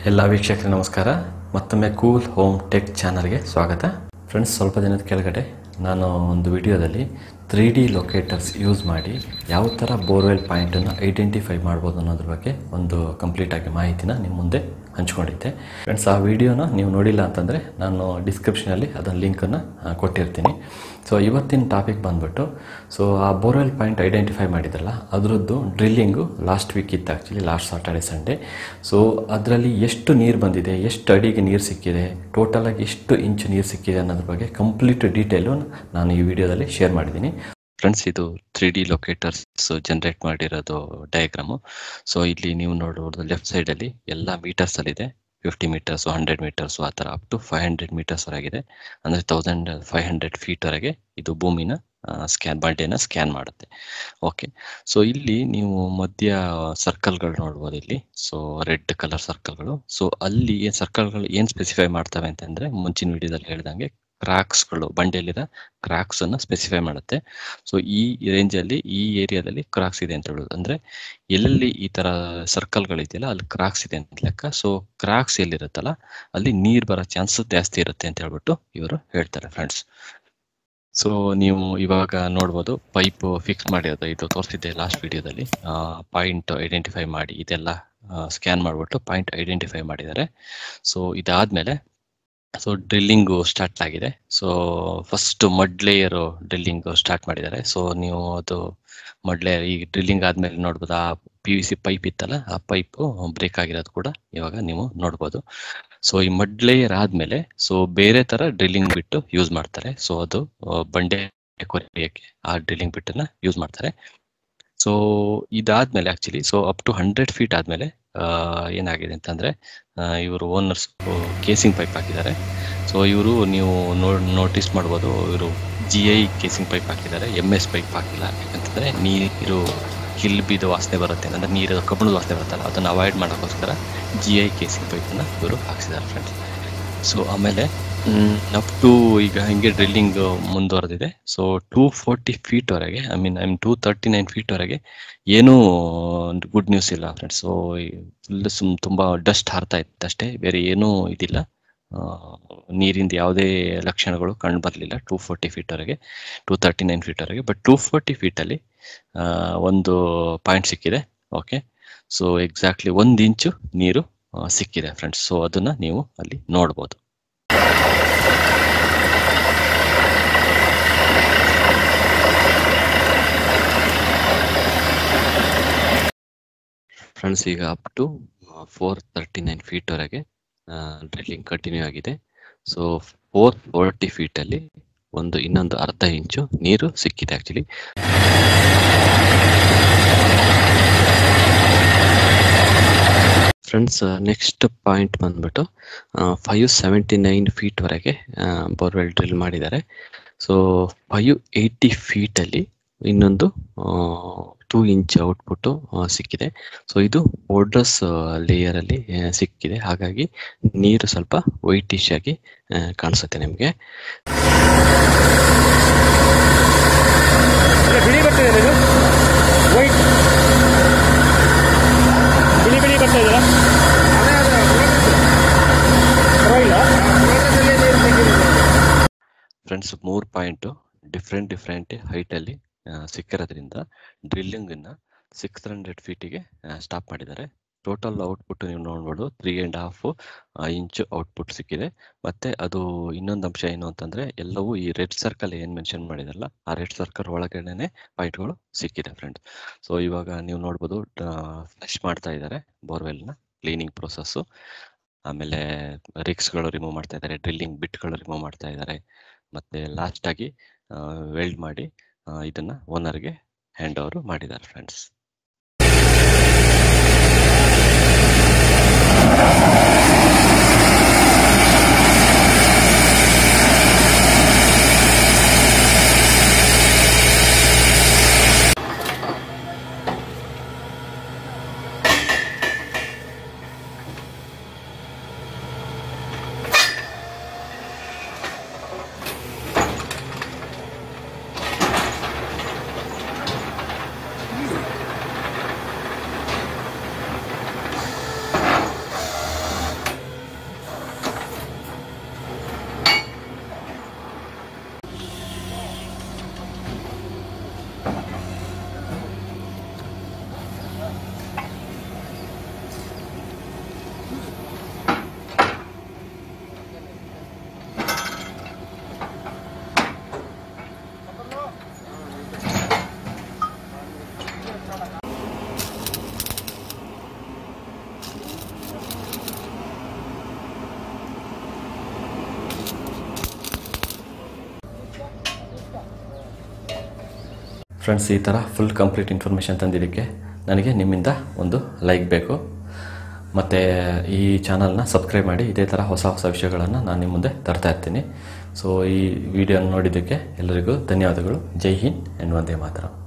ಎಲ್ಲ ವೀಕ್ಷಕರಿಗೆ ನಮಸ್ಕಾರ ಮತ್ತೊಮ್ಮೆ ಕೂಲ್ ಹೋಮ್ ಟೆಕ್ ಚಾನಲ್ಗೆ ಸ್ವಾಗತ ಫ್ರೆಂಡ್ಸ್ ಸ್ವಲ್ಪ ದಿನದ ಕೆಳಗಡೆ ನಾನು ಒಂದು ವಿಡಿಯೋದಲ್ಲಿ ತ್ರೀ ಡಿ ಲೊಕೇಟರ್ಸ್ ಯೂಸ್ ಮಾಡಿ ಯಾವ ಥರ ಬೋರ್ವೆಲ್ ಪಾಯಿಂಟನ್ನು ಐಡೆಂಟಿಫೈ ಮಾಡ್ಬೋದು ಅನ್ನೋದ್ರ ಬಗ್ಗೆ ಒಂದು ಕಂಪ್ಲೀಟಾಗಿ ಮಾಹಿತಿನ ನಿಮ್ಮ ಮುಂದೆ ಹಂಚ್ಕೊಂಡಿದ್ದೆ ಫ್ರೆಂಡ್ಸ್ ಆ ವಿಡಿಯೋನ ನೀವು ನೋಡಿಲ್ಲ ಅಂತಂದರೆ ನಾನು ಡಿಸ್ಕ್ರಿಪ್ಷನಲ್ಲಿ ಅದನ್ನ ಲಿಂಕನ್ನು ಕೊಟ್ಟಿರ್ತೀನಿ ಸೊ ಇವತ್ತಿನ ಟಾಪಿಕ್ ಬಂದ್ಬಿಟ್ಟು ಸೊ ಆ ಬೋರ್ವೆಲ್ ಪಾಯಿಂಟ್ ಐಡೆಂಟಿಫೈ ಮಾಡಿದ್ರಲ್ಲ ಅದರದ್ದು ಡ್ರಿಲ್ಲಿಂಗು ಲಾಸ್ಟ್ ವೀಕ್ ಇತ್ತು actually last Saturday Sunday so ಅದರಲ್ಲಿ ಎಷ್ಟು ನೀರು ಬಂದಿದೆ ಎಷ್ಟು ಅಡಿಗೆ ನೀರು ಸಿಕ್ಕಿದೆ ಟೋಟಲಾಗಿ ಎಷ್ಟು ಇಂಚು ನೀರು ಸಿಕ್ಕಿದೆ ಅನ್ನೋದ್ರ ಬಗ್ಗೆ ಕಂಪ್ಲೀಟ್ ಡೀಟೇಲು ನಾನು ಈ ವಿಡಿಯೋದಲ್ಲಿ ಶೇರ್ ಮಾಡಿದ್ದೀನಿ ಫ್ರೆಂಡ್ಸ್ ಇದು ತ್ರೀ ಡಿ ಲೊಕೇಟರ್ಸ್ ಜನರೇಟ್ ಮಾಡಿರೋದು ಡಯಾಗ್ರಾಮು ಸೊ ಇಲ್ಲಿ ನೀವು ನೋಡಬಹುದು ಲೆಫ್ಟ್ ಸೈಡಲ್ಲಿ ಎಲ್ಲ ಮೀಟರ್ಸ್ ಅಲ್ಲಿದೆ ಫಿಫ್ಟಿ ಮೀಟರ್ಸು ಹಂಡ್ರೆಡ್ ಮೀಟರ್ಸು ಆ ಥರ up to five hundred metres ವರೆಗಿದೆ ಅಂದರೆ ತೌಸಂಡ್ ಫೈವ್ ಹಂಡ್ರೆಡ್ ಫೀಟ್ವರೆಗೆ ಇದು ಭೂಮಿನ ಸ್ಕ್ಯಾನ್ ಬಂಡೆನ ಸ್ಕ್ಯಾನ್ ಮಾಡುತ್ತೆ ಓಕೆ ಸೊ ಇಲ್ಲಿ ನೀವು ಮಧ್ಯ ಸರ್ಕಲ್ಗಳು ನೋಡ್ಬೋದು ಇಲ್ಲಿ ಸೊ ರೆಡ್ ಕಲರ್ ಸರ್ಕಲ್ಗಳು ಸೊ ಅಲ್ಲಿ ಸರ್ಕಲ್ಗಳು ಏನು ಸ್ಪೆಸಿಫೈ ಮಾಡ್ತವೆ ಅಂತಂದ್ರೆ ಮುಂಚಿನ ವಿಡಿಯೋದಲ್ಲಿ ಹೇಳ್ದಂಗೆ ಕ್ರಾಕ್ಸ್ಗಳು ಬಂಡೆಯಲ್ಲಿರೋ ಕ್ರಾಕ್ಸ್ ಅನ್ನ ಸ್ಪೆಸಿಫೈ ಮಾಡುತ್ತೆ ಸೊ ಈ ರೇಂಜ್ ಅಲ್ಲಿ ಈ ಏರಿಯಾದಲ್ಲಿ ಕ್ರಾಕ್ಸ್ ಇದೆ ಅಂತ ಹೇಳೋದು ಅಂದ್ರೆ ಎಲ್ಲೆಲ್ಲಿ ಈ ತರ ಸರ್ಕಲ್ಗಳು ಇದೆಯಲ್ಲ ಅಲ್ಲಿ ಕ್ರಾಕ್ಸ್ ಇದೆ ಅಂತ ಲೆಕ್ಕ ಸೊ ಕ್ರಾಕ್ಸ್ ಎಲ್ಲಿರುತ್ತಲ್ಲ ಅಲ್ಲಿ ನೀರ್ ಬರೋ ಚಾನ್ಸಸ್ ಜಾಸ್ತಿ ಇರುತ್ತೆ ಅಂತ ಹೇಳ್ಬಿಟ್ಟು ಇವರು ಹೇಳ್ತಾರೆ ಫ್ರೆಂಡ್ಸ್ ಸೊ ನೀವು ಇವಾಗ ನೋಡ್ಬೋದು ಪೈಪ್ ಫಿಕ್ಸ್ ಮಾಡಿರೋದು ಇದು ತೋರಿಸಿದ್ದೆ ಲಾಸ್ಟ್ ವಿಡಿಯೋದಲ್ಲಿ ಪಾಯಿಂಟ್ ಐಡೆಂಟಿಫೈ ಮಾಡಿ ಇದೆಲ್ಲ ಸ್ಕ್ಯಾನ್ ಮಾಡಿಬಿಟ್ಟು ಪಾಯಿಂಟ್ ಐಡೆಂಟಿಫೈ ಮಾಡಿದ್ದಾರೆ ಸೊ ಇದಾದ್ಮೇಲೆ ಸೊ ಡ್ರಿಲ್ಲಿಂಗು ಸ್ಟಾರ್ಟ್ ಆಗಿದೆ so first mud layer drilling start ಮಾಡಿದ್ದಾರೆ ಸೊ ನೀವು ಅದು ಮಡ್ ಲೇಯರ್ ಈಗ ಡ್ರಿಲ್ಲಿಂಗ್ ಆದ್ಮೇಲೆ ನೋಡ್ಬೋದು ಆ ಪಿ ವಿ ಸಿ ಪೈಪ್ ಇತ್ತಲ್ಲ ಆ ಪೈಪ್ ಬ್ರೇಕ್ ಆಗಿರೋದು ಕೂಡ ಇವಾಗ ನೀವು ನೋಡ್ಬೋದು ಸೊ ಈ ಮಡ್ ಲೇಯರ್ ಆದ್ಮೇಲೆ ಸೊ ಬೇರೆ ತರ ಡ್ರಿಲ್ಲಿಂಗ್ ಬಿಟ್ಟು ಯೂಸ್ ಮಾಡ್ತಾರೆ ಸೊ ಅದು ಬಂಡೆ ಕೊರೆಯಕ್ಕೆ ಆ ಡ್ರಿಲ್ಲಿಂಗ್ ಬಿಟ್ಟನ್ನ ಯೂಸ್ ಮಾಡ್ತಾರೆ ಸೊ ಇದಾದ್ಮೇಲೆ actually so up to hundred feet ಆದ್ಮೇಲೆ ಏನಾಗಿದೆ ಅಂತಂದ್ರೆ ಇವರು ಓನರ್ಸ್ ಕೇಸಿಂಗ್ ಪೈಪ್ ಹಾಕಿದ್ದಾರೆ ಸೊ ಇವರು ನೀವು ನೋಟಿಸ್ ಮಾಡ್ಬೋದು ಇವರು ಜಿ ಐ ಕೇಸಿಂಗ್ ಪೈಪ್ ಹಾಕಿದ್ದಾರೆ ಎಮ್ ಎಸ್ ಪೈಪ್ ಹಾಕಿಲ್ಲ ಯಾಕಂತಂದ್ರೆ ನೀರು ಕಿಲ್ ಬಿದ್ದು ವಾಸನೆ ಬರುತ್ತೆ ಅಂದ್ರೆ ನೀರು ಕಬ್ಬಣದ ವಾಸನೆ ಬರುತ್ತಲ್ಲ ಅದನ್ನು ಅವಾಯ್ಡ್ ಮಾಡೋಕ್ಕೋಸ್ಕರ ಜಿ ಐ ಕೇಸಿಂಗ್ ಪೈಪನ್ನ ಇವರು ಹಾಕ್ಸಿದ್ದಾರೆ ಫ್ರೆಂಡ್ಸ್ ಸೊ ಆಮೇಲೆ ಅಪ್ ಟು ಈಗ ಹಿಂಗೆ ಡ್ರಿಲ್ಲಿಂಗ್ ಮುಂದುವರೆದಿದೆ ಸೊ ಟೂ ಫೋರ್ಟಿ ಫೀಟ್ ವರೆಗೆ I mean I mean two thirty nine feet ವರೆಗೆ ಏನೂ ಗುಡ್ ನ್ಯೂಸ್ ಇಲ್ಲ ಫ್ರೆಂಡ್ಸ್ ಸೊ ಫುಲ್ ಸುಮ್ ತುಂಬಾ ಡಸ್ಟ್ ಹಾರ್ತಾ ಇತ್ತು ಅಷ್ಟೇ ಬೇರೆ ಏನೂ ಇದಿಲ್ಲ ನೀರಿಂದ ಯಾವುದೇ ಲಕ್ಷಣಗಳು ಕಂಡು ಬರಲಿಲ್ಲ ಟೂ ಫೋರ್ಟಿ ಫೀಟ್ ವರೆಗೆ ಟೂ ತರ್ಟಿ ನೈನ್ ಫೀಟ್ ವರೆಗೆ ಬಟ್ ಟೂ ಫೋರ್ಟಿ ಫೀಟಲ್ಲಿ ಒಂದು ಪಾಯಿಂಟ್ ಸಿಕ್ಕಿದೆ ಓಕೆ ಸೊ ಎಕ್ಸಾಕ್ಟ್ಲಿ ಒಂದು ಇಂಚು ನೀರು ಸಿಕ್ಕಿದೆ ಫ್ರೆಂಡ್ಸ್ ಸೊ ಅದನ್ನ ನೀವು ಅಲ್ಲಿ ನೋಡ್ಬೋದು ಫ್ರೆಂಡ್ಸ್ ಈಗ up to four thirty nine feet ವರೆಗೆ ಡ್ರಿಲ್ಲಿಂಗ್ ಕಂಟಿನ್ಯೂ ಆಗಿದೆ ಸೊ ಫೋರ್ ಫೋರ್ಟಿ ಫೀಟ್ ಅಲ್ಲಿ ಒಂದು ಇನ್ನೊಂದು ಅರ್ಧ ಇಂಚು ನೀರು ಸಿಕ್ಕಿದೆ ಆಕ್ಚುಲಿ ಫ್ರೆಂಡ್ಸ್ ನೆಕ್ಸ್ಟ್ ಪಾಯಿಂಟ್ ಬಂದ್ಬಿಟ್ಟು ಫೈವ್ ಸೆವೆಂಟಿ ನೈನ್ ಫೀಟ್ ವರೆಗೆ ಬೋರ್ವೆಲ್ ಡ್ರಿಲ್ ಮಾಡಿದ್ದಾರೆ ಸೊ ಫೈವ್ ಏಯ್ಟಿ ಫೀಟ್ ಅಲ್ಲಿ ಇನ್ನೊಂದು ಟೂ ಇಂಚ್ ಔಟ್ಪುಟ್ ಸಿಕ್ಕಿದೆ ಸೊ ಇದು ಓಡ್ರಸ್ ಲೇಯರ್ ಅಲ್ಲಿ ಸಿಕ್ಕಿದೆ ಹಾಗಾಗಿ ನೀರು ಸ್ವಲ್ಪ ವೈಟಿಶ್ ಆಗಿ ಕಾಣಿಸುತ್ತೆ ನಿಮಗೆ ಬಿಳಿ ಬರ್ತಿದೆ ಇದು ವೈಟ್ ಬಿಳಿ ಬಿಳಿ ಬರ್ತಾ ಇದೆಯಲ್ಲ ಪರವಾಗಿಲ್ಲ ಫ್ರೆಂಡ್ಸ್ ಮೂರು ಪಾಯಿಂಟ್ ಡಿಫ್ರೆಂಟ್ ಡಿಫ್ರೆಂಟ್ ಹೈಟ್ ಅಲ್ಲಿ ಸಿಕ್ಕಿರೋದ್ರಿಂದ ಡ್ರಿಲ್ಲಿಂಗ್ ಅನ್ನ ಸಿಕ್ಸ್ ಹಂಡ್ರೆಡ್ ಫೀಟಿಗೆ ಸ್ಟಾಪ್ ಮಾಡಿದ್ದಾರೆ ಟೋಟಲ್ ಔಟ್ಪುಟ್ ನೀವು ನೋಡ್ಬೋದು three and half inch output ಸಿಕ್ಕಿದೆ ಮತ್ತೆ ಅದು ಇನ್ನೊಂದು ಅಂಶ ಏನು ಅಂತಂದ್ರೆ ಎಲ್ಲವೂ ಈ ರೆಡ್ ಸರ್ಕಲ್ ಏನ್ ಮೆನ್ಷನ್ ಮಾಡಿದಾರಲ್ಲ ಆ ರೆಡ್ ಸರ್ಕಲ್ ಒಳಗಡೆನೆ ಪಾಯಿಂಟ್ಗಳು ಸಿಕ್ಕಿದೆ ಫ್ರೆಂಡ್ಸ್ ಸೊ ಇವಾಗ ನೀವು ನೋಡ್ಬೋದು ಫ್ಲಶ್ ಮಾಡ್ತಾ ಇದ್ದಾರೆ ಬೋರ್ವೆಲ್ನ ಕ್ಲೀನಿಂಗ್ ಪ್ರೊಸೆಸ್ ಆಮೇಲೆ ರಿಕ್ಸ್ಗಳು ರಿಮೂವ್ ಮಾಡ್ತಾ ಇದ್ದಾರೆ ಡ್ರಿಲ್ಲಿಂಗ್ ಬಿಟ್ಗಳು ರಿಮೂವ್ ಮಾಡ್ತಾ ಇದ್ದಾರೆ ಮತ್ತೆ ಲಾಸ್ಟ್ ಆಗಿ ವೆಲ್ಡ್ ಮಾಡಿ ಇದನ್ನ ಓನರ್ಗೆ ಹ್ಯಾಂಡ್ ಓವರ್ ಮಾಡಿದ್ದಾರೆ ಫ್ರೆಂಡ್ಸ್ ಫ್ರೆಂಡ್ಸ್ ಈ ಥರ ಫುಲ್ ಕಂಪ್ಲೀಟ್ ಇನ್ಫಾರ್ಮೇಷನ್ ತಂದಿದ್ದಕ್ಕೆ ನನಗೆ ನಿಮ್ಮಿಂದ ಒಂದು ಲೈಕ್ ಬೇಕು ಮತ್ತು ಈ ಚಾನಲ್ನ ಸಬ್ಸ್ಕ್ರೈಬ್ ಮಾಡಿ ಇದೇ ಥರ ಹೊಸ ಹೊಸ ವಿಷಯಗಳನ್ನು ನಾನು ನಿಮ್ಮ ಮುಂದೆ ತರ್ತಾ ಇರ್ತೀನಿ ಸೊ ಈ ವಿಡಿಯೋ ನೋಡಿದ್ದಕ್ಕೆ ಎಲ್ಲರಿಗೂ ಧನ್ಯವಾದಗಳು ಜೈ ಹಿಂದ್ ಆ್ಯಂಡ್ ವಂದೇ ಮಾತರಂ